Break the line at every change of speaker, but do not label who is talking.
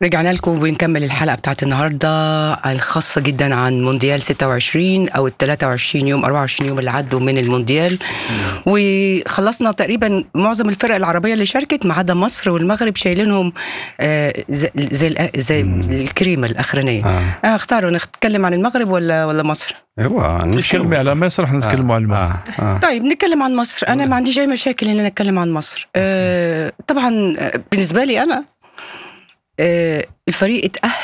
رجعنا لكم وبنكمل الحلقة بتاعت النهاردة الخاصة جدا عن مونديال 26 أو ال 23 يوم 24 يوم اللي عدوا من المونديال وخلصنا تقريبا معظم الفرق العربية اللي شاركت ما عدا مصر والمغرب شايلينهم آه، زي زي, الأ- زي
مم.
الكريمة الأخرانية
آه.
آه اختاروا نتكلم عن المغرب ولا ولا مصر؟
ايوه
تتكلمي على مصر احنا نتكلموا على المغرب
آه. آه.
طيب نتكلم عن مصر أنا ما عنديش أي مشاكل إن أنا أتكلم عن مصر آه طبعا آه، بالنسبة لي أنا آه الفريق اتأهل